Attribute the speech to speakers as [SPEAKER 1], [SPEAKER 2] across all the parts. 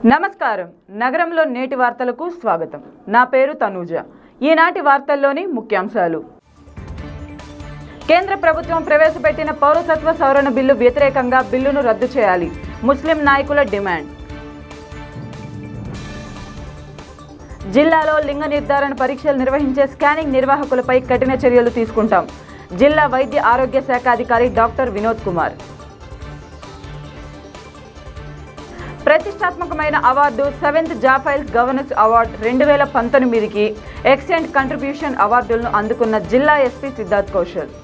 [SPEAKER 1] నమస్కారం నగరంలో నేటి వార్తలకు స్వాగతం నా పేరు తనూజ ఈనాటి వార్తల్లోని ముఖ్యాంశాలు కేంద్ర ప్రభుత్వం ప్రవేశపెట్టిన పౌరసత్వ సవరణ బిల్లు వ్యతిరేకంగా బిల్లును రద్దు చేయాలి ముస్లిం నాయకుల డిమాండ్ జిల్లాలో లింగ నిర్ధారణ పరీక్షలు నిర్వహించే స్కానింగ్ నిర్వాహకులపై కఠిన చర్యలు తీసుకుంటాం జిల్లా వైద్య ఆరోగ్య శాఖ అధికారి డాక్టర్ వినోద్ కుమార్ ప్రతిష్టాత్మకమైన అవార్డు సెవెంత్ జాఫైల్స్ గవర్నెన్స్ అవార్డు రెండు వేల పంతొమ్మిదికి ఎక్సెంట్ కంట్రిబ్యూషన్ అవార్డులను అందుకున్న జిల్లా ఎస్పీ సిద్ధార్థ్ కౌశల్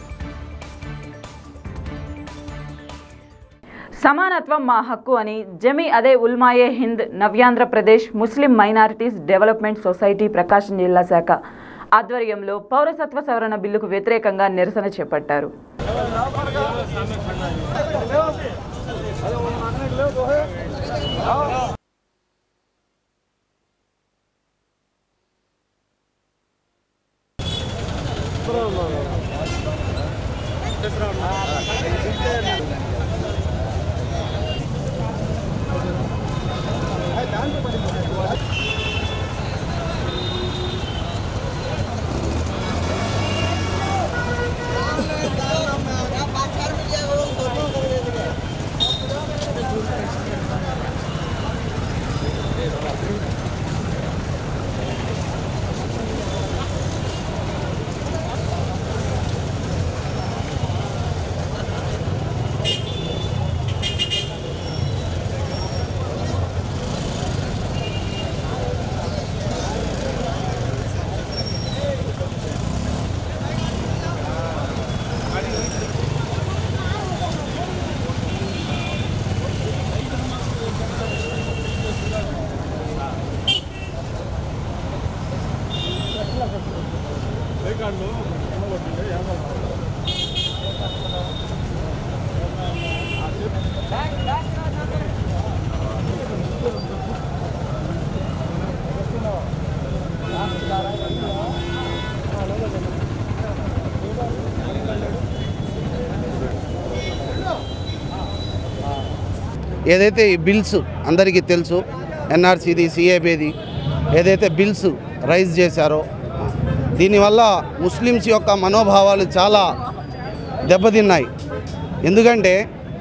[SPEAKER 1] సమానత్వం మా హక్కు అని జమి అదే ఉల్మాయే Hind Navyandhrapradesh Muslim minorities development society Prakasam జిల్లా శాఖ ఆధ్వర్యంలో పౌరసత్వ సవరణ బిల్లుకు వ్యతిరేకంగా నిరసన చేపట్టారు
[SPEAKER 2] ఏదైతే ఈ బిల్స్ అందరికీ తెలుసు ఎన్ఆర్సీది సిఏబిది ఏదైతే బిల్స్ రైజ్ చేశారో దీనివల్ల ముస్లిమ్స్ యొక్క మనోభావాలు చాలా దెబ్బతిన్నాయి ఎందుకంటే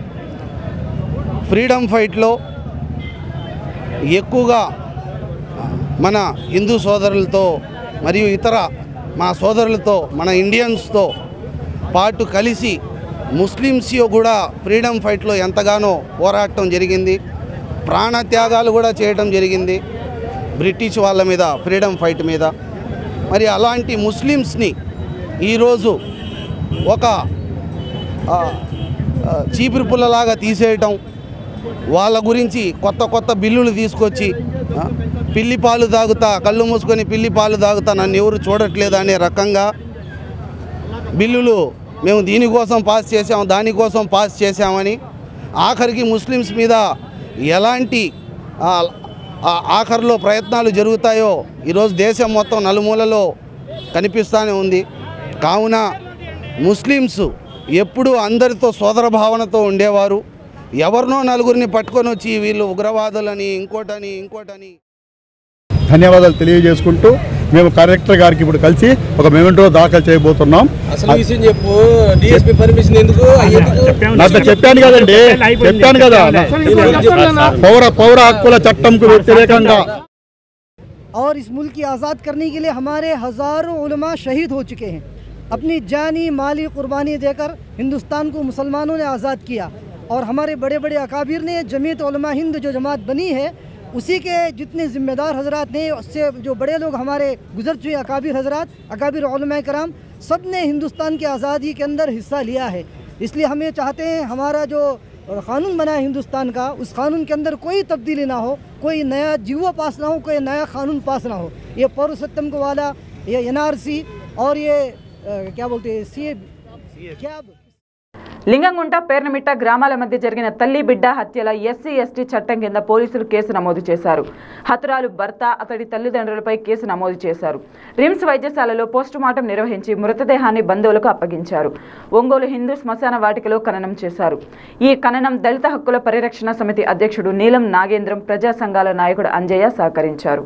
[SPEAKER 2] ఫ్రీడమ్ ఫైట్లో ఎక్కువగా మన హిందూ సోదరులతో మరియు ఇతర మా సోదరులతో మన ఇండియన్స్తో పాటు కలిసి ముస్లిమ్స్ కూడా ఫ్రీడమ్ ఫైట్లో ఎంతగానో పోరాటం జరిగింది ప్రాణత్యాగాలు కూడా చేయడం జరిగింది బ్రిటిష్ వాళ్ళ మీద ఫ్రీడమ్ ఫైట్ మీద మరి అలాంటి ముస్లిమ్స్ని ఈరోజు ఒక ఆ, ఆ, చీపురు పుల్లలాగా తీసేయటం వాళ్ళ గురించి కొత్త కొత్త బిల్లులు తీసుకొచ్చి ఆ, పిల్లి పాలు తాగుతా కళ్ళు మూసుకొని పిల్లి పాలు తాగుతా నన్ను ఎవరు చూడట్లేదు అనే రకంగా బిల్లులు మేము దీనికోసం పాస్ చేసాం దానికోసం పాస్ చేసామని ఆఖరికి ముస్లిమ్స్ మీద ఎలాంటి ఆ, ఆ, ఆఖరిలో ప్రయత్నాలు జరుగుతాయో ఈరోజు దేశం మొత్తం నలుమూలలో కనిపిస్తూనే ఉంది కావున ముస్లిమ్స్ ఎప్పుడూ అందరితో సోదర భావనతో ఉండేవారు ఎవరినో నలుగురిని పట్టుకొని వచ్చి వీళ్ళు ఉగ్రవాదులని ఇంకోటని ఇంకోటని
[SPEAKER 3] ధన్యవాదాలు తెలియజేసుకుంటూ మేము కలెక్టర్ గారికి ఇప్పుడు కలిసి ఒక మెమెంటో దాఖలు చేయబోతున్నాం
[SPEAKER 4] అసలు విషయం చెప్పు డిఎస్పీ పర్మిషన్ ఎందుకు ఎందుకు
[SPEAKER 3] నాతో చెప్పాను కదండి చెప్పాను కదా పౌర పౌర హక్కుల చట్టంకు వ్యతిరేకంగా
[SPEAKER 5] और इस मुल्क की आज़ाद करने के लिए हमारे हज़ारों उलमा शहीद हो चुके हैं अपनी जानी माली कुर्बानी देकर हिंदुस्तान को मुसलमानों ने आज़ाद किया और हमारे बड़े बड़े अकाबिर ने जमीयत उलमा हिंद जो जमात बनी है उसी के जितने ज़िम्मेदार हजरात ने उससे जो बड़े लोग हमारे गुजर चुके अकाबिर हजरात अकाबिर उलमा कराम सब ने हिंदुस्तान की आज़ादी के अंदर हिस्सा लिया है इसलिए हम ये चाहते हैं हमारा जो कानून बना है हिंदुस्तान का उस कानून के अंदर कोई तब्दीली ना हो कोई नया जीवो पास ना हो कोई नया कानून पास ना हो ये पौरसत्यम को वाला ये एनआरसी और ये अ, क्या बोलते हैं सी क्या
[SPEAKER 1] లింగంగుంట పేర్నమిట్ట గ్రామాల మధ్య జరిగిన తల్లి బిడ్డ హత్యల ఎస్సీ ఎస్టీ చట్టం కింద పోలీసులు కేసు నమోదు చేశారు హతురాలు భర్త అతడి తల్లిదండ్రులపై కేసు నమోదు చేశారు రిమ్స్ వైద్యశాలలో పోస్టుమార్టం నిర్వహించి మృతదేహాన్ని బంధువులకు అప్పగించారు ఒంగోలు హిందూ శ్మశాన వాటికలో ఖననం చేశారు ఈ ఖననం దళిత హక్కుల పరిరక్షణ సమితి అధ్యక్షుడు నీలం నాగేంద్రం ప్రజా సంఘాల నాయకుడు అంజయ్య సహకరించారు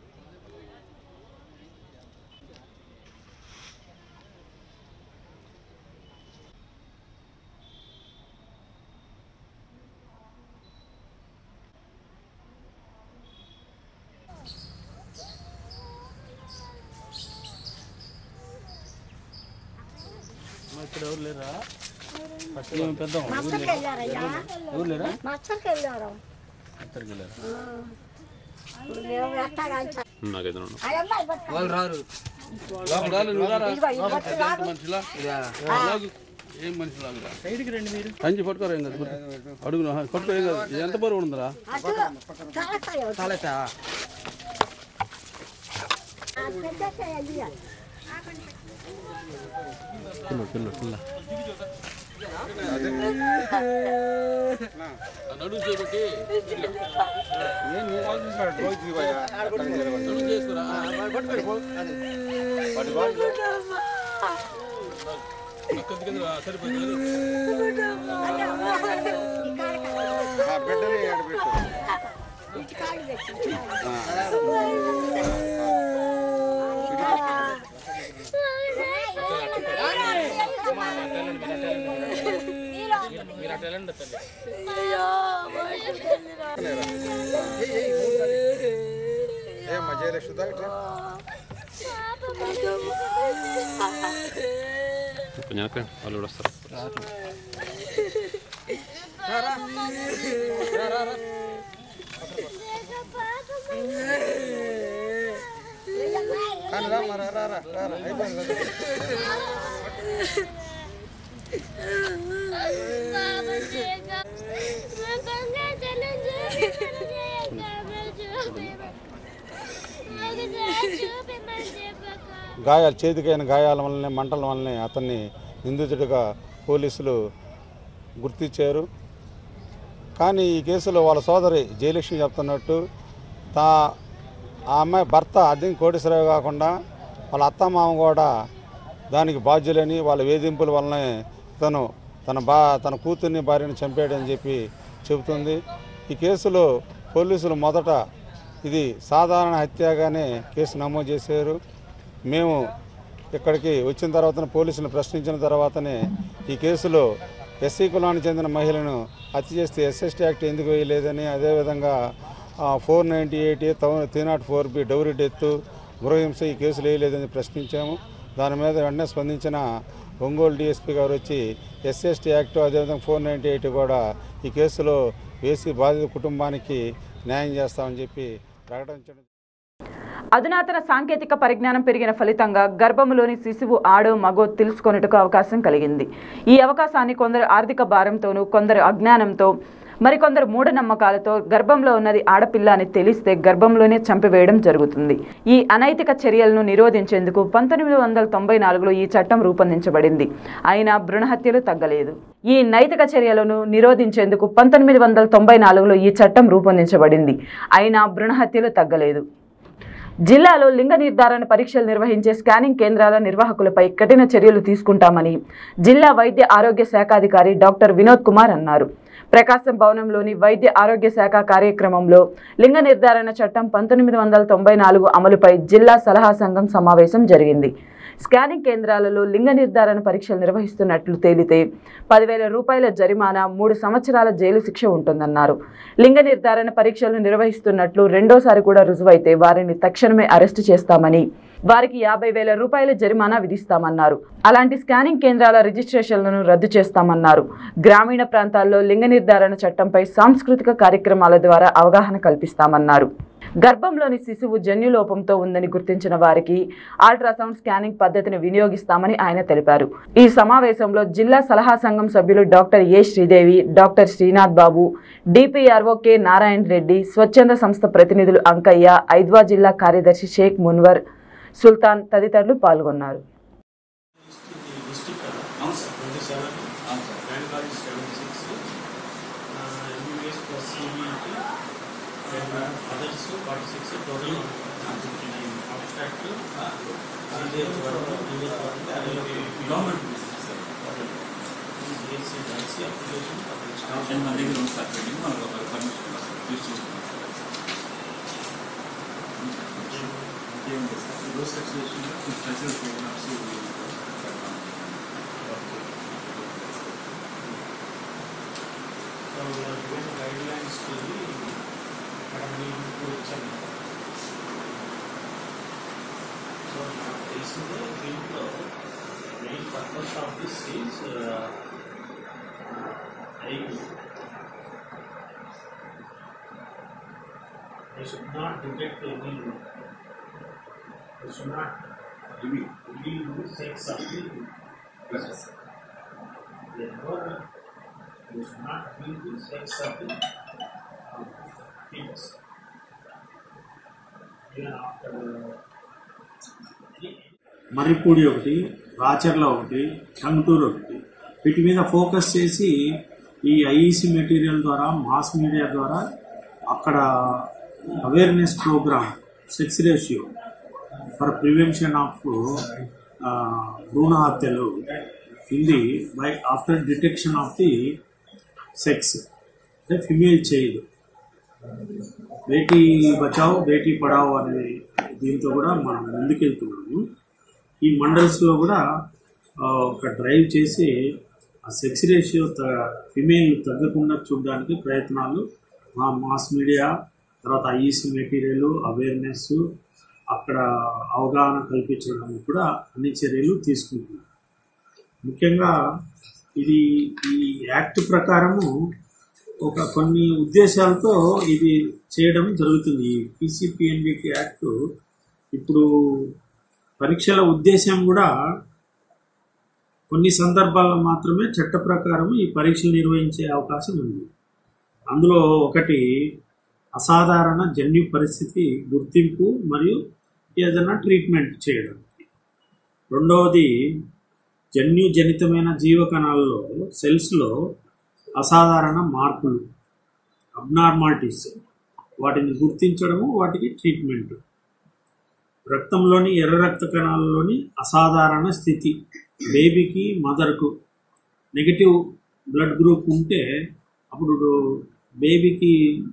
[SPEAKER 4] వాళ్ళు రారు లోపల రాలు, నువ్వు రారా. మనిషిలా? లాగు. ఏం మనిషి లాగురా కంచి పట్టుకోరా ఏం కాదు అడుగు పట్టుకో ఏం కాదు ఎంత బరువు ఉందిరా తాళెత్తా కిలో కిలో కిలో నడుగు చేపట్టి నడుగు చేసుకురా పక్కకి కింద రా, సరిపోతుంది కొంచెం వెనక్కి రండి, వాళ్ళు కూడా వస్తారు
[SPEAKER 6] గాయాలు చేతికైన గాయాల వల్లనే మంటల వల్లనే అతన్ని నిందితుడిగా పోలీసులు గుర్తించారు కానీ ఈ కేసులో వాళ్ళ సోదరి జయలక్ష్మి చెప్తున్నట్టు తా ఆ అమ్మాయి భర్త అద్దెం కోటేశ్వరరావు కాకుండా వాళ్ళ అత్తమామ కూడా దానికి బాధ్యులని వాళ్ళ వేధింపుల వల్లనే తను తన బా తన కూతుర్ని భార్యని చంపాడని చెప్పి చెబుతుంది ఈ కేసులో పోలీసులు మొదట ఇది సాధారణ హత్యగానే కేసు నమోదు చేశారు మేము ఇక్కడికి వచ్చిన తర్వాత పోలీసులను ప్రశ్నించిన తర్వాతనే ఈ కేసులో ఎస్సీ కులానికి చెందిన మహిళను హత్య చేస్తే ఎస్ఎస్టీ యాక్ట్ ఎందుకు వేయలేదని అదేవిధంగా four ninety eight three naught four B dowry death గృహహింస ఈ కేసులు వేయలేదని ప్రశ్నించాము దాని మీద వెంటనే స్పందించిన ఒంగోలు డిఎస్పీ గారు వచ్చి ఎస్ఎస్టీ యాక్ట్ అదేవిధంగా ఫోర్ నైంటీ ఎయిట్ కూడా ఈ కేసులో వేసి బాధిత కుటుంబానికి న్యాయం చేస్తామని చెప్పి ప్రకటించడం
[SPEAKER 1] అధునాతన సాంకేతిక పరిజ్ఞానం పెరిగిన ఫలితంగా గర్భంలోని శిశువు ఆడో మగో తెలుసుకొనుటకు అవకాశం కలిగింది ఈ అవకాశాన్ని కొందరు ఆర్థిక భారంతోనూ కొందరు అజ్ఞానంతో మరికొందరు మూఢనమ్మకాలతో గర్భంలో ఉన్నది ఆడపిల్ల అని తెలిస్తే గర్భంలోనే చంపివేయడం జరుగుతుంది ఈ అనైతిక చర్యలను నిరోధించేందుకు పంతొమ్మిది వందల తొంభై నాలుగులో ఈ చట్టం రూపొందించబడింది అయినా భ్రూణహత్యలు తగ్గలేదు ఈ నైతిక చర్యలను నిరోధించేందుకు పంతొమ్మిది వందల తొంభై నాలుగులో ఈ చట్టం రూపొందించబడింది అయినా భ్రూణహత్యలు తగ్గలేదు జిల్లాలో లింగ నిర్ధారణ పరీక్షలు నిర్వహించే స్కానింగ్ కేంద్రాల నిర్వాహకులపై కఠిన చర్యలు తీసుకుంటామని జిల్లా వైద్య ఆరోగ్య శాఖాధికారి డాక్టర్ వినోద్ కుమార్ అన్నారు ప్రకాశం భవనంలోని వైద్య ఆరోగ్య శాఖ కార్యక్రమంలో లింగ నిర్ధారణ చట్టం పంతొమ్మిది వందల తొంభై నాలుగు అమలుపై జిల్లా సలహా సంఘం సమావేశం జరిగింది స్కానింగ్ కేంద్రాలలో లింగ నిర్ధారణ పరీక్షలు నిర్వహిస్తున్నట్లు తేలితే పదివేల రూపాయల జరిమానా మూడు సంవత్సరాల జైలు శిక్ష ఉంటుందన్నారు లింగ నిర్ధారణ పరీక్షలు నిర్వహిస్తున్నట్లు రెండోసారి కూడా రుజువైతే వారిని తక్షణమే అరెస్టు చేస్తామని వారికి యాభై వేల రూపాయల జరిమానా విధిస్తామన్నారు అలాంటి స్కానింగ్ కేంద్రాల రిజిస్ట్రేషన్లను రద్దు చేస్తామన్నారు గ్రామీణ ప్రాంతాల్లో లింగ నిర్ధారణ చట్టంపై సాంస్కృతిక కార్యక్రమాల ద్వారా అవగాహన కల్పిస్తామన్నారు గర్భంలోని శిశువు జన్యులోపంతో ఉందని గుర్తించిన వారికి అల్ట్రాసౌండ్ స్కానింగ్ పద్ధతిని వినియోగిస్తామని ఆయన తెలిపారు ఈ సమావేశంలో జిల్లా సలహా సంఘం సభ్యులు doctor A Sridevi doctor Srinath Babu DPRO K Narayana Reddy స్వచ్ఛంద సంస్థ ప్రతినిధులు అంకయ్య ఐద్వా జిల్లా కార్యదర్శి షేక్ మున్వర్ సుల్తాన్ తదితరులు పాల్గొన్నారు
[SPEAKER 7] అవును సార్ ట్వంటీ సెవెన్ అవును sir others forty six total fifty nine abstract government application
[SPEAKER 8] ten మంది దగ్గర ఉంది సార్ ట్రైనింగ్ మనకు ఒక పర్మిషన్ యూజ్ చేసుకుంటాం ఇంకేముంది సార్ రోజు section structure programmes
[SPEAKER 7] So we are given guidelines to the academy to check. So now తెలిసిందే దీంట్లో main purpose of this is ఐదు They should not detect any they should not reveal the sex of the Therefore, you should not reveal the sex of the um, females. Even after
[SPEAKER 9] Marripudi ఒకటి రాచర్ల ఒకటి టంగుటూరు ఒకటి వీటి మీద focus చేసి ఈ IEC material ద్వారా mass media ద్వారా అక్కడ awareness programme sex ratio for prevention of భ్రూణ హత్యలు Hindi by after detection of the sex అంటే ఫిమేల్ చైల్డ్ బేటీ బచావ్ బేటీ పడావ్ అనే దీంతో కూడా మనం ముందుకెళ్తున్నాము ఈ మండల్స్లో కూడా ఆ, ఒక డ్రైవ్ చేసి ఆ సెక్స్ రేషియో త ఫిమేల్ తగ్గకుండా చూడడానికి ప్రయత్నాలు మా మాస్ మీడియా తర్వాత ఐఈసీ మెటీరియల్ అవేర్నెస్ అక్కడ అవగాహన కల్పించడానికి కూడా అన్ని చర్యలు తీసుకుంటున్నాం ముఖ్యంగా ఇది ఈ యాక్ట్ ప్రకారము ఒక కొన్ని ఉద్దేశాలతో ఇది చేయడం జరుగుతుంది ఈ పీసీపీఎన్బిటి యాక్ట్ ఇప్పుడు పరీక్షల ఉద్దేశం కూడా కొన్ని సందర్భాల్లో మాత్రమే చట్ట ప్రకారం ఈ పరీక్షలు నిర్వహించే అవకాశం ఉంది అందులో ఒకటి అసాధారణ జన్యు పరిస్థితి గుర్తింపు మరియు ఏదైనా ట్రీట్మెంట్ చేయడం రెండవది జన్యు జనితమైన జీవకణాల్లో సెల్స్లో అసాధారణ మార్పులు అబ్నార్మాలిటీస్ వాటిని గుర్తించడము వాటికి ట్రీట్మెంట్ రక్తంలోని ఎర్ర రక్త కణాలలోని అసాధారణ స్థితి బేబీకి మదర్కు నెగటివ్ బ్లడ్ గ్రూప్ ఉంటే అప్పుడు బేబీకి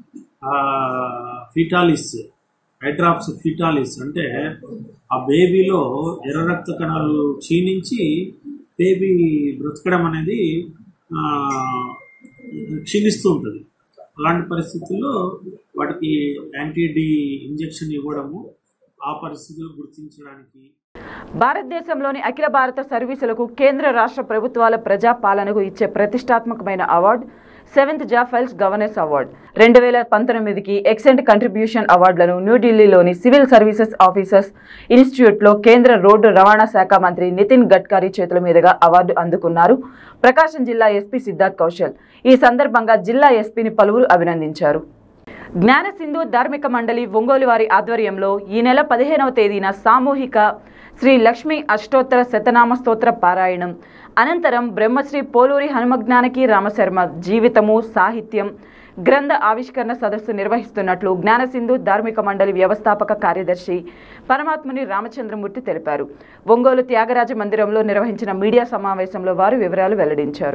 [SPEAKER 9] ఫిటాలిస్ హైడ్రాప్స్ ఫిటాలిస్ అంటే ఆ బేబీలో ఎర్ర రక్త కణాలు క్షీణించి బేబీ బ్రతకడం అనేది ఆ, క్షీణిస్తూ ఉంటుంది అలాంటి పరిస్థితుల్లో వాటికి యాంటీ డి ఇంజెక్షన్ ఇవ్వడము ఆ పరిస్థితులు గుర్తించడానికి
[SPEAKER 1] భారతదేశంలోని అఖిల భారత సర్వీసులకు కేంద్ర రాష్ట్ర ప్రభుత్వాల ప్రజా పాలనకు ఇచ్చే ప్రతిష్టాత్మకమైన అవార్డు సెవెంత్ జాఫైల్స్ గవర్నెన్స్ అవార్డు రెండు వేల పంతొమ్మిదికి ఎక్సెంట్ కంట్రిబ్యూషన్ అవార్డులను న్యూఢిల్లీలోని సివిల్ సర్వీసెస్ ఆఫీసర్స్ ఇన్స్టిట్యూట్లో కేంద్ర రోడ్డు రవాణా శాఖ మంత్రి నితిన్ గడ్కరీ చేతుల మీదుగా అవార్డు అందుకున్నారు ప్రకాశం జిల్లా ఎస్పీ సిద్ధార్థ్ కౌశల్ ఈ సందర్భంగా జిల్లా ఎస్పీని పలువురు అభినందించారు జ్ఞాన సింధు ధార్మిక మండలి ఒంగోలు వారి ఆధ్వర్యంలో ఈ నెల పదిహేనవ తేదీన సామూహిక శ్రీ లక్ష్మీ అష్టోత్తర శతనామ స్తోత్ర పారాయణం అనంతరం బ్రహ్మశ్రీ పోలూరి హనుమజ్ఞానకి రామశర్మ జీవితము సాహిత్యం గ్రంథ ఆవిష్కరణ సదస్సు నిర్వహిస్తున్నట్లు జ్ఞానసింధు ధార్మిక మండలి వ్యవస్థాపక కార్యదర్శి పరమాత్ముని రామచంద్రమూర్తి తెలిపారు ఒంగోలు త్యాగరాజ మందిరంలో నిర్వహించిన మీడియా సమావేశంలో వారు వివరాలు వెల్లడించారు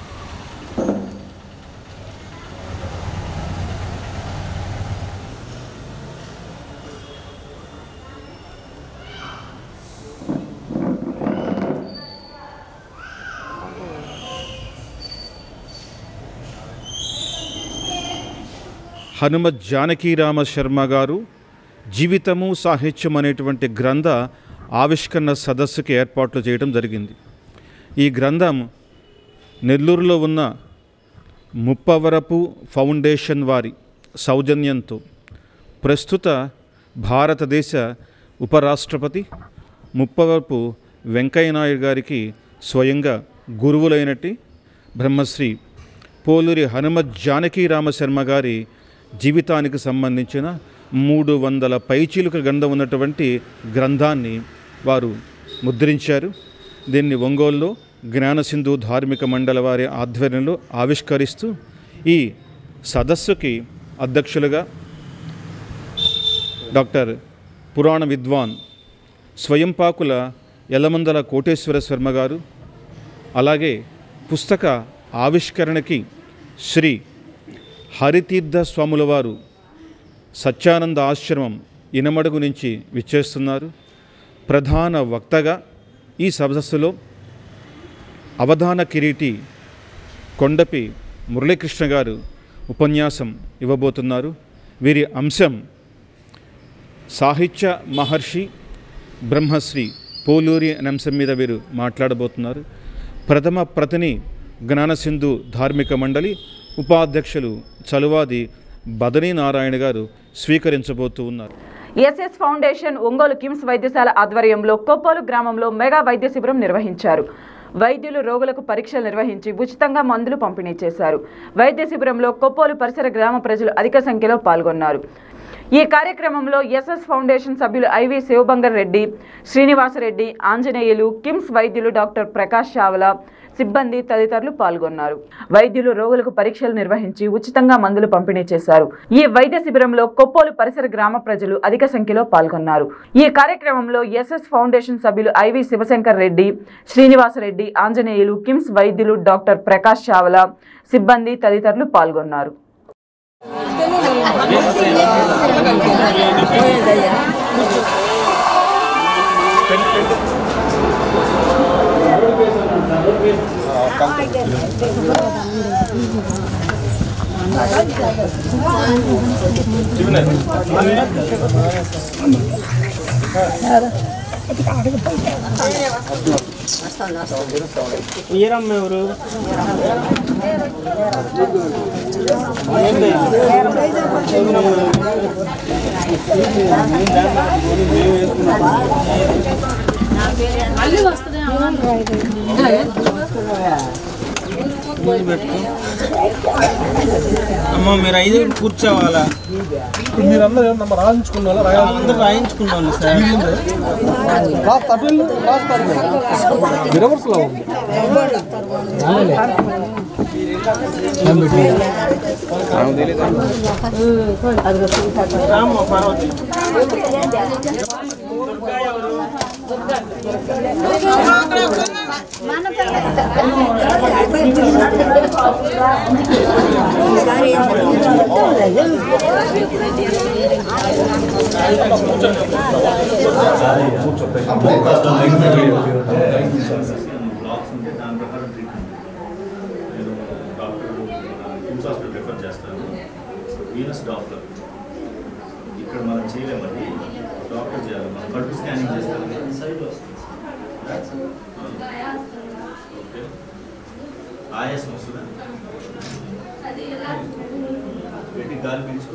[SPEAKER 10] హనుమత్ జానకీరామ శర్మ గారు జీవితము సాహిత్యం అనేటువంటి గ్రంథ ఆవిష్కరణ సదస్సుకి ఏర్పాట్లు చేయడం జరిగింది ఈ గ్రంథం నెల్లూరులో ఉన్న ముప్పవరపు ఫౌండేషన్ వారి సౌజన్యంతో ప్రస్తుత భారతదేశ ఉపరాష్ట్రపతి ముప్పవరపు వెంకయ్యనాయుడు గారికి స్వయంగా గురువులైనట్టి బ్రహ్మశ్రీ పోలూరి హనుమత్ జానకీ రామశర్మ గారి జీవితానికి సంబంధించిన మూడు వందల పైచీలుక గ్రంథం ఉన్నటువంటి గ్రంథాన్ని వారు ముద్రించారు దీన్ని ఒంగోలులో జ్ఞానసింధు ధార్మిక మండల వారి ఆధ్వర్యంలో ఆవిష్కరిస్తూ ఈ సదస్సుకి అధ్యక్షులుగా డాక్టర్ పురాణ విద్వాన్ స్వయంపాకుల యలమందల కోటేశ్వర శర్మ గారు అలాగే పుస్తక ఆవిష్కరణకి శ్రీ హరితీర్థ స్వాముల వారు సత్యానంద ఆశ్రమం ఇనమడుగు నుంచి విచ్చేస్తున్నారు ప్రధాన వక్తగా ఈ సదస్సులో అవధాన కిరీటి కొండపి మురళీకృష్ణ గారు ఉపన్యాసం ఇవ్వబోతున్నారు వీరి అంశం సాహిత్య మహర్షి బ్రహ్మశ్రీ పోలూరి అనే అంశం మీద వీరు మాట్లాడబోతున్నారు ప్రథమ ప్రతిని జ్ఞానసింధు ధార్మిక మండలి ఉపాధ్యక్షులు చలువాది బదనీ నారాయణ గారు స్వీకరించబోతూ ఉన్నారు
[SPEAKER 1] ఎస్ఎస్ ఫౌండేషన్ ఒంగోలు కిమ్స్ వైద్యశాల ఆధ్వర్యంలో కొప్పోలు గ్రామంలో మెగా వైద్య శిబిరం నిర్వహించారు వైద్యులు రోగులకు పరీక్షలు నిర్వహించి ఉచితంగా మందులు పంపిణీ చేశారు వైద్య శిబిరంలో కొప్పోలు పరిసర గ్రామ ప్రజలు అధిక సంఖ్యలో పాల్గొన్నారు ఈ కార్యక్రమంలో ఎస్ఎస్ ఫౌండేషన్ సభ్యులు ఐవి శివబంగర్ రెడ్డి శ్రీనివాసరెడ్డి ఆంజనేయులు కిమ్స్ వైద్యులు డాక్టర్ ప్రకాష్ చావలా సిబ్బంది తదితరులు పాల్గొన్నారు వైద్యులు రోగులకు పరీక్షలు నిర్వహించి ఉచితంగా మందులు పంపిణీ చేశారు ఈ వైద్య శిబిరంలో కొప్పోలు పరిసర గ్రామ ప్రజలు అధిక సంఖ్యలో పాల్గొన్నారు ఈ కార్యక్రమంలో ఎస్ఎస్ ఫౌండేషన్ సభ్యులు ఐవి శివశంకర్ రెడ్డి శ్రీనివాసరెడ్డి ఆంజనేయులు కిమ్స్ వైద్యులు డాక్టర్ ప్రకాష్ చావలా సిబ్బంది తదితరులు పాల్గొన్నారు
[SPEAKER 11] మీరమ్మ ఎవరు
[SPEAKER 12] మళ్ళీ వస్తుంది
[SPEAKER 11] అమ్మ మీరు ఐదు కూర్చోవాలా
[SPEAKER 13] మీరందరూ ఏమన్నా రాయించుకున్నా
[SPEAKER 11] అందరూ రాయించుకున్నాను సార్
[SPEAKER 13] రివర్స్ లో ఉంది
[SPEAKER 11] రామ్మ పార్వతి
[SPEAKER 14] బ్లాక్స్ ఉంటే దాని ప్రకారం ట్రీట్మెంట్ నేను డాక్టర్ కిమ్స్ హాస్పిటల్ రిఫర్ చేస్తాను వీనస్ డాక్టర్ ఇక్కడ మనం చేయలేమండి డాక్టర్ చేయాలి మనం కడుపు స్కానింగ్ చేస్తాం ఓకే ఆయాసం వస్తుందా పెట్టి గాలి పీల్చుకో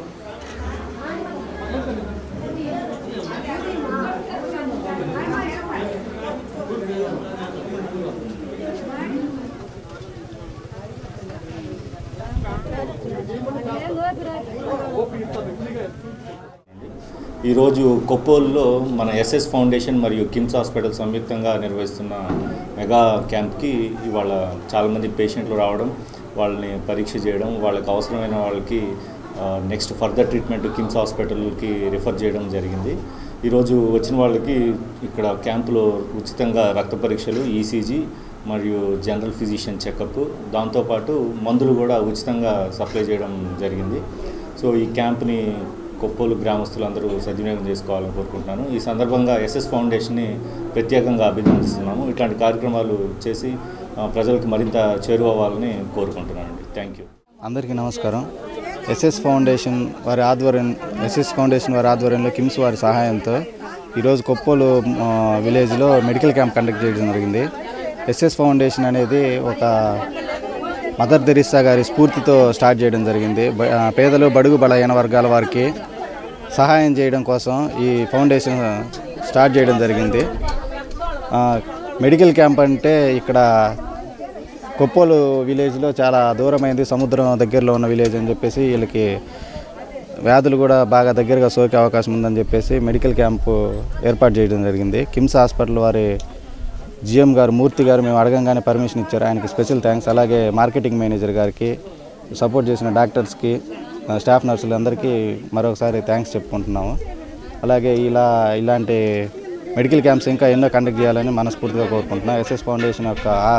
[SPEAKER 15] ఈరోజు కొప్పోల్లో మన ఎస్ఎస్ ఫౌండేషన్ మరియు కిమ్స్ హాస్పిటల్ సంయుక్తంగా నిర్వహిస్తున్న మెగా క్యాంప్కి ఇవాళ చాలామంది పేషెంట్లు రావడం వాళ్ళని పరీక్ష చేయడం వాళ్ళకి అవసరమైన వాళ్ళకి నెక్స్ట్ ఫర్దర్ ట్రీట్మెంట్ కిమ్స్ హాస్పిటల్కి రిఫర్ చేయడం జరిగింది ఈరోజు వచ్చిన వాళ్ళకి ఇక్కడ క్యాంపులో ఉచితంగా రక్త పరీక్షలు ఈసీజీ మరియు జనరల్ ఫిజిషియన్ చెకప్ దాంతోపాటు మందులు కూడా ఉచితంగా సప్లై చేయడం జరిగింది సో ఈ క్యాంప్ని కొప్పోలు గ్రామస్తులందరూ సద్వినియోగం చేసుకోవాలని కోరుకుంటున్నాను ఈ సందర్భంగా ఎస్ఎస్ ఫౌండేషన్ని ప్రత్యేకంగా అభినందిస్తున్నాము ఇట్లాంటి కార్యక్రమాలు చేసి ఆ, ప్రజలకు మరింత చేరువవ్వాలని కోరుకుంటున్నాను థ్యాంక్ యూ
[SPEAKER 16] అందరికీ నమస్కారం ఎస్ఎస్ ఫౌండేషన్ వారి ఆధ్వర్యం ఎస్ఎస్ ఫౌండేషన్ వారి ఆధ్వర్యంలో కిమ్స్ వారి సహాయంతో ఈరోజు కొప్పోలు ఆ, విలేజ్లో మెడికల్ క్యాంప్ కండక్ట్ చేయడం జరిగింది ఎస్ఎస్ ఫౌండేషన్ అనేది ఒక మదర్ తెరిస్సా గారి స్ఫూర్తితో స్టార్ట్ చేయడం జరిగింది బ- ఆ, పేదలు బడుగు బలహీన వర్గాల వారికి సహాయం చేయడం కోసం ఈ ఫౌండేషన్ స్టార్ట్ చేయడం జరిగింది ఆ, మెడికల్ క్యాంప్ అంటే ఇక్కడ కొప్పోలు విలేజ్లో చాలా దూరమైంది సముద్రం దగ్గరలో ఉన్న విలేజ్ అని చెప్పేసి వీళ్ళకి వ్యాధులు కూడా బాగా దగ్గరగా సోకే అవకాశం ఉందని చెప్పేసి మెడికల్ క్యాంపు ఏర్పాటు చేయడం జరిగింది కిమ్స్ హాస్పిటల్ వారి జిఎం గారు మూర్తి గారు మేము అడగంగానే పర్మిషన్ ఇచ్చారు ఆయనకి స్పెషల్ థ్యాంక్స్ అలాగే మార్కెటింగ్ మేనేజర్ గారికి సపోర్ట్ చేసిన డాక్టర్స్కి ఆ, స్టాఫ్ నర్సులు అందరికీ మరొకసారి థ్యాంక్స్ చెప్పుకుంటున్నాము అలాగే ఇలా ఇలాంటి మెడికల్ క్యాంప్స్ ఇంకా ఎన్నో కండక్ట్ చేయాలని మనస్ఫూర్తిగా కోరుకుంటున్నాను ఎస్ఎస్ ఫౌండేషన్ యొక్క ఆ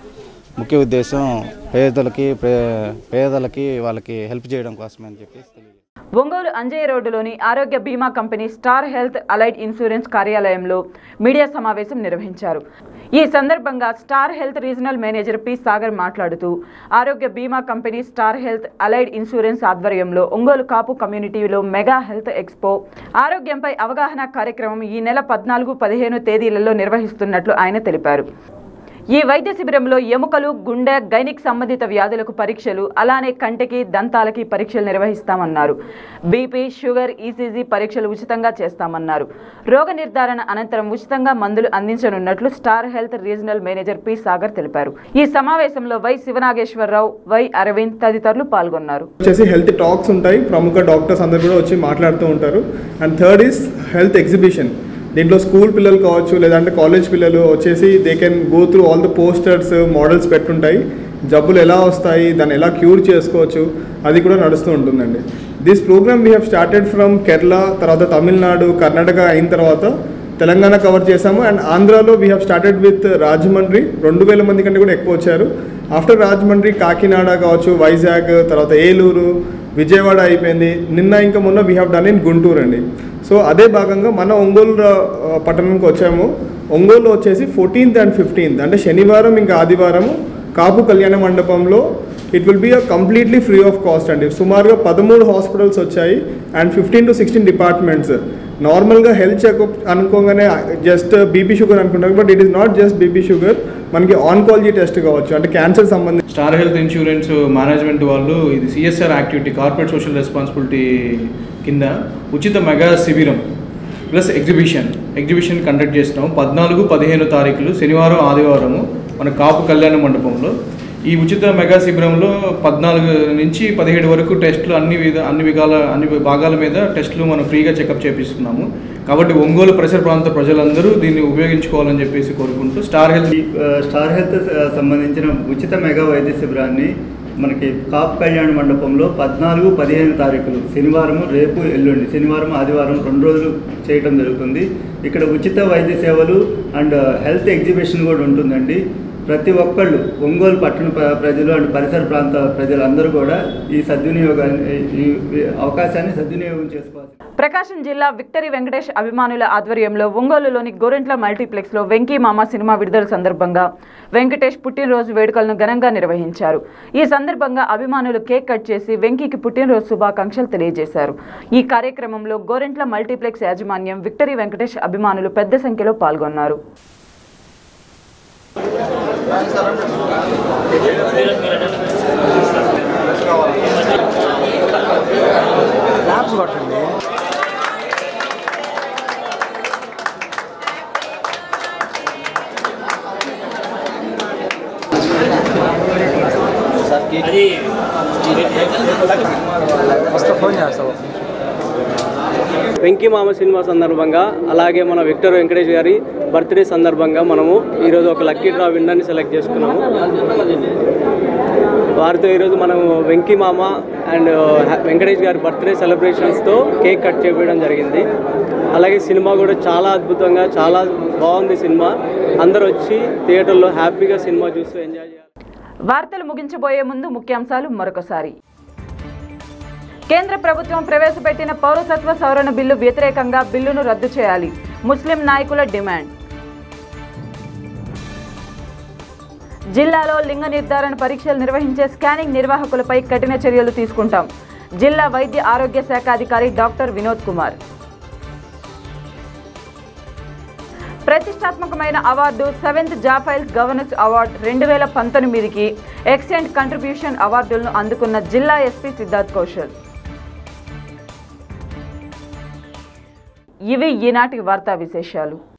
[SPEAKER 16] ముఖ్య ఉద్దేశం పేదలకి పే- పేదలకి వాళ్ళకి హెల్ప్ చేయడం కోసమే అని చెప్పి
[SPEAKER 1] ఒంగోలు అంజయ్య రోడ్డులోని ఆరోగ్య బీమా company star health allied insurance కార్యాలయంలో మీడియా సమావేశం నిర్వహించారు ఈ సందర్భంగా star health regional manager P Sagar మాట్లాడుతూ ఆరోగ్య బీమా company star health allied insurance ఆధ్వర్యంలో ఒంగోలు కాపు కమ్యూనిటీలో మెగా హెల్త్ ఎక్స్పో ఆరోగ్యంపై అవగాహన కార్యక్రమం ఈ నెల పద్నాలుగు పదిహేను తేదీలలో నిర్వహిస్తున్నట్లు ఆయన తెలిపారు ఈ వైద్య శిబిరంలో ఎముకలు గుండె గైనిక్ సంబంధిత వ్యాధులకు పరీక్షలు అలానే కంటికి దంతాలకి పరీక్షలు నిర్వహిస్తామన్నారు బీపీ షుగర్ ఈసీజీ పరీక్షలు ఉచితంగా చేస్తామన్నారు రోగ నిర్ధారణ అనంతరం ఉచితంగా మందులు అందించనున్నట్లు star health regional manager P Sagar తెలిపారు ఈ సమావేశంలో వై శివనాగేశ్వరరావు వై అరవింద్ తదితరులు పాల్గొన్నారు
[SPEAKER 17] వచ్చేసి హెల్త్ టాక్స్ ఉంటాయి ప్రముఖ డాక్టర్స్ అందరు కూడా వచ్చి మాట్లాడుతూ ఉంటారు and third is health exhibition దీంట్లో స్కూల్ పిల్లలు కావచ్చు లేదంటే కాలేజ్ పిల్లలు వచ్చేసి they can go through all the posters models పెట్టుంటాయి జబ్బులు ఎలా వస్తాయి దాన్ని ఎలా క్యూర్ చేసుకోవచ్చు అది కూడా నడుస్తూ ఉంటుందండి this programme we have started from Kerala తర్వాత తమిళనాడు కర్ణాటక అయిన తర్వాత తెలంగాణ కవర్ చేశాము అండ్ ఆంధ్రాలో we have started with Rajahmundry రెండు వేల మంది కంటే కూడా ఎక్కువ వచ్చారు ఆఫ్టర్ రాజమండ్రి కాకినాడ కావచ్చు వైజాగ్ తర్వాత ఏలూరు విజయవాడ అయిపోయింది నిన్న ఇంకా మొన్న we have done in Guntur అండి సో అదే భాగంగా మన ఒంగోలు ఆ, పట్టణంకి వచ్చాము ఒంగోలు వచ్చేసి ఫోర్టీన్త్ అండ్ ఫిఫ్టీన్త్ అంటే శనివారం ఇంకా ఆదివారం కాపు కళ్యాణ మండపంలో it will be a completely free of cost అండి సుమారుగా పదమూడు హాస్పిటల్స్ వచ్చాయి and fifteen to sixteen departments నార్మల్గా హెల్త్ చెకప్ అనుకోగానే జస్ట్ బీపీ షుగర్ అనుకుంటారు but it is not just BP sugar మనకి ఆన్కాలజీ టెస్ట్ కావచ్చు అంటే క్యాన్సర్ సంబంధించి
[SPEAKER 13] స్టార్ హెల్త్ ఇన్సూరెన్స్ మేనేజ్మెంట్ వాళ్ళు ఇది CSR activity corporate social responsibility కింద ఉచిత మెగా శిబిరం ప్లస్ ఎగ్జిబిషన్ ఎగ్జిబిషన్ కండక్ట్ చేస్తున్నాం పద్నాలుగు పదిహేను తారీఖులు శనివారం ఆదివారము మన కాపు కళ్యాణ మండపంలో ఈ ఉచిత మెగా శిబిరంలో పద్నాలుగు నుంచి పదిహేడు వరకు టెస్టులు అన్ని విధ అన్ని విధాల అన్ని భాగాల మీద టెస్టులు మనం ఫ్రీగా చెకప్ చేపిస్తున్నాము కాబట్టి ఒంగోలు పరిసర ప్రాంత ప్రజలందరూ దీన్ని ఉపయోగించుకోవాలని చెప్పేసి కోరుకుంటూ స్టార్ హెల్త్
[SPEAKER 18] స్టార్ హెల్త్ స- సంబంధించిన ఉచిత మెగా వైద్య శిబిరాన్ని మనకి కాపు కళ్యాణ మండపంలో పద్నాలుగు పదిహేను తారీఖులు శనివారం రేపు ఎల్లుండి శనివారం ఆదివారం రెండు రోజులు చేయడం జరుగుతుంది ఇక్కడ ఉచిత వైద్య సేవలు అండ్ హెల్త్ ఎగ్జిబిషన్ కూడా ఉంటుందండి ప్రతి ఒక్కళ్ళు ఒంగోలు పట్టణ ప్ర- ప్రజలు అండ్ పరిసర ప్రాంత ప్రజలందరూ కూడా ఈ సద్వినియోగాన్ని ఈ ఈ అవకాశాన్ని సద్వినియోగం చేసుకోవాలి
[SPEAKER 1] ప్రకాశం జిల్లా విక్టరీ వెంకటేష్ అభిమానుల ఆధ్వర్యంలో ఒంగోలులోని గోరెంట్ల మల్టీప్లెక్స్లో వెంకీ మామ సినిమా విడుదల సందర్భంగా వెంకటేష్ పుట్టినరోజు వేడుకలను ఘనంగా నిర్వహించారు ఈ సందర్భంగా అభిమానులు కేక్ కట్ చేసి వెంకీకి పుట్టినరోజు శుభాకాంక్షలు తెలియజేశారు ఈ కార్యక్రమంలో గోరెంట్ల మల్టీప్లెక్స్ యాజమాన్యం విక్టరీ వెంకటేష్ అభిమానులు పెద్ద సంఖ్యలో పాల్గొన్నారు
[SPEAKER 19] కొట్టండి ఫోన్ చేస్తావు
[SPEAKER 20] వెంకీ మామ సినిమా సందర్భంగా అలాగే మన విక్టర్ వెంకటేష్ గారి బర్త్డే సందర్భంగా మనము ఈరోజు ఒక లక్కీ డ్రా విన్నర్ని సెలెక్ట్ చేసుకున్నాము వారితో ఈరోజు మనం వెంకీ మామ అండ్ వెంకటేష్ గారి బర్త్డే సెలబ్రేషన్స్తో కేక్ కట్ చేయడం జరిగింది అలాగే సినిమా కూడా చాలా అద్భుతంగా చాలా బాగుంది సినిమా అందరూ వచ్చి థియేటర్లో హ్యాపీగా సినిమా చూస్తూ ఎంజాయ్ చేయాలి
[SPEAKER 1] వార్తలు ముగించబోయే ముందు ముఖ్యాంశాలు మరొకసారి కేంద్ర ప్రభుత్వం ప్రవేశపెట్టిన పౌరసత్వ సవరణ బిల్లు వ్యతిరేకంగా బిల్లును రద్దు చేయాలి ముస్లిం నాయకుల డిమాండ్ జిల్లాలో లింగ నిర్ధారణ పరీక్షలు నిర్వహించే స్కానింగ్ నిర్వాహకులపై కఠిన చర్యలు తీసుకుంటాం జిల్లా వైద్య ఆరోగ్య శాఖ అధికారి డాక్టర్ వినోద్ కుమార్ ప్రతిష్టాత్మకమైన అవార్డు సెవెంత్ జాఫైల్స్ గవర్నెన్స్ అవార్డు రెండు వేల పంతొమ్మిదికి ఎక్సెంట్ కంట్రిబ్యూషన్ అవార్డులను అందుకున్న జిల్లా ఎస్పీ సిద్ధార్థ్ కౌశల్ ఇవి ఈనాటి వార్తా విశేషాలు